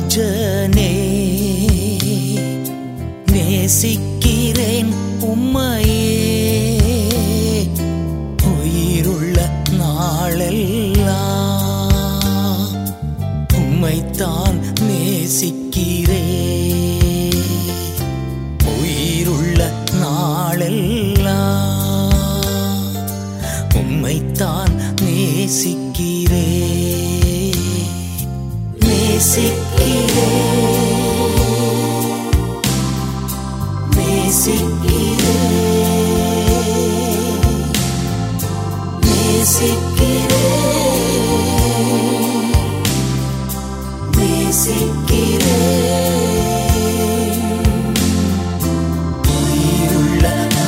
ராஜனே நேசிக்கிறேன் உம்மையே உயிருள்ள நாளெல்லாம் உம்மைத்தான் நேசிக்கிறேன் உயிருள்ள நாளெல்லாம் உம்மைத்தான் நேசிக்கிறேன் நேசிக்கிறேன் நேசிக்கிறேன் நேசிக்கிறேன் நேசிக்கிறேன் உயிருள்ள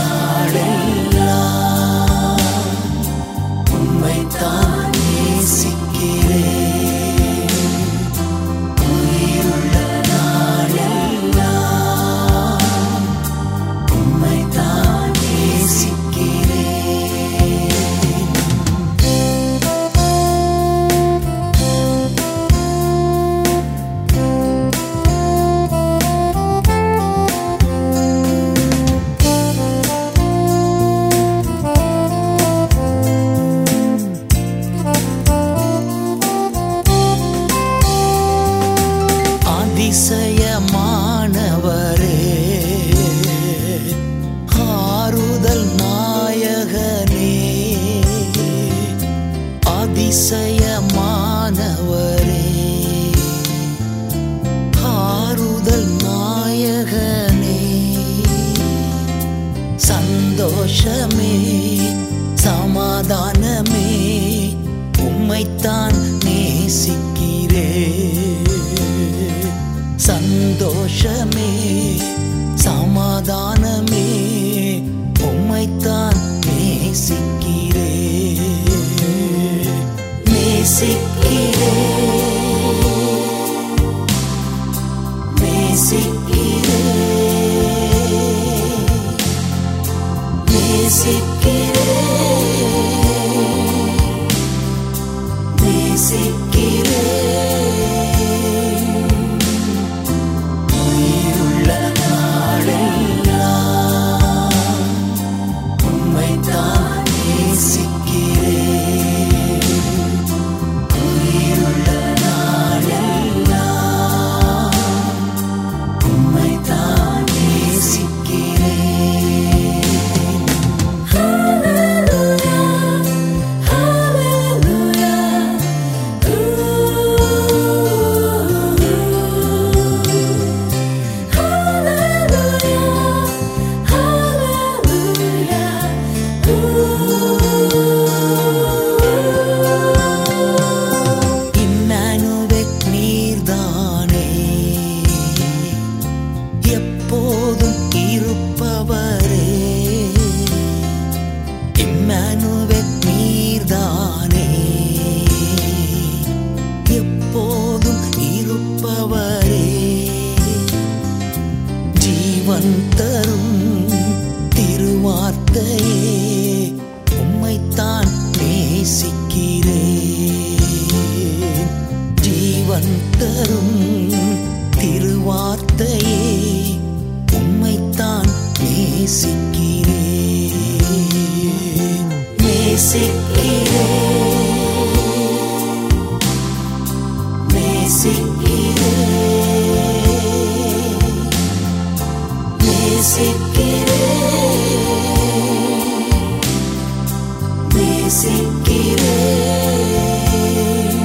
நாளெல்லாம் உம்மைத்தான் நேசிக்கிறேன் உயிருள்ள நாளெல்லாம் உம்மைத்தான் நேசிக்கிறேன் அதிசயமானவரே ஆறுதல் நாயகனே அதிசயமானவரே ஆறுதல் நாயகனே சந்தோஷமே சமாதானமே உம்மைத்தான் நேசிக்கிறேன் சந்தோஷமே சமாதானமே உம்மைத்தான் நேசிக்கிறேன் நேசிக்கிறேன் நேசிக்கிறேன் நேசிக்கிறேன் நேசிக்கிறேன் உயிருள்ள நாளெல்லாம் உம்மைத்தான் நேசிக்கிறேன் உயிருள்ள நாளெல்லாம் உம்மைத்தான் நேசிக்கிறேன் இம்மானுவே நீர்தானே எப்போதும் இருப்பவரே இம்மானுவே நீர்தானே எப்போதும் இருப்பவரே ஜீவன் தரும் திருவார்த்தையே உம்மைத்தான் நேசிக்கிறேன் ஜீவன் தரும் திருவார்த்தையே உம்மைத்தான் நேசிக்கிறேன் நேசிக்கிறேன் நேசிக்கிறேன் நேசிக்கிறேன் நேசிக்கிறேன்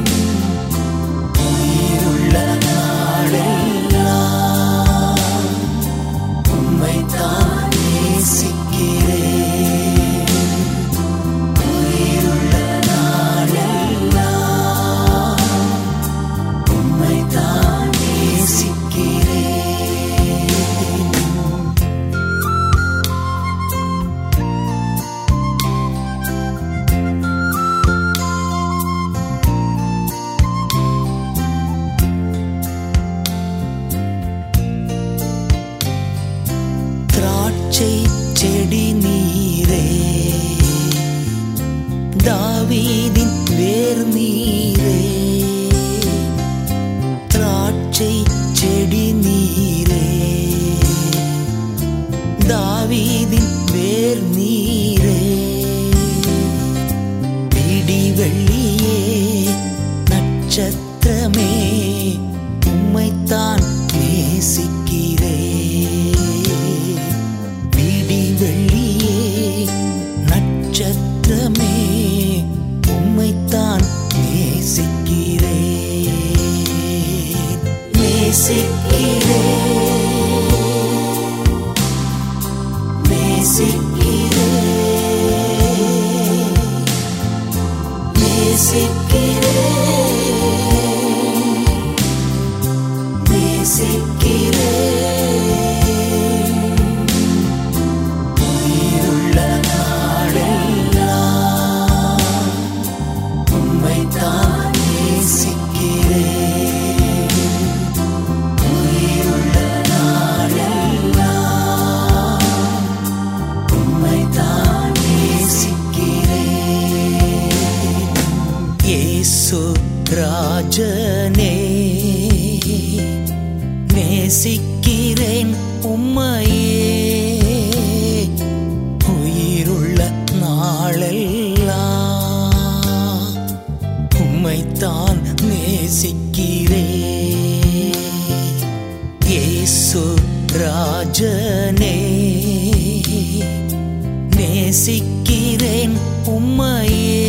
உயிருள்ள நாளெல்லாம் உம்மைத்தான் நேசிக்கிறேன் உயிருள்ள நாளெல்லாம் உம்மைத்தான் நேசிக்கிறேன் திராட்சை செடி நீரே தாவீதின் வேர் நீரே திராட்சை உயிருள்ள நாளெல்லாம் உம்மைத்தான் நேசிக்கிறேன் உயிருள்ள நாளெல்லாம் உம்மைத்தான் நேசிக்கிறேன் இயேசு ராஜனே நேசிக்கிறேன் உம்மையே உயிருள்ள நாளெல்லாம் உம்மைத்தான் நேசிக்கிறேன் இயேசு ராஜனே நேசிக்கிறேன் உம்மையே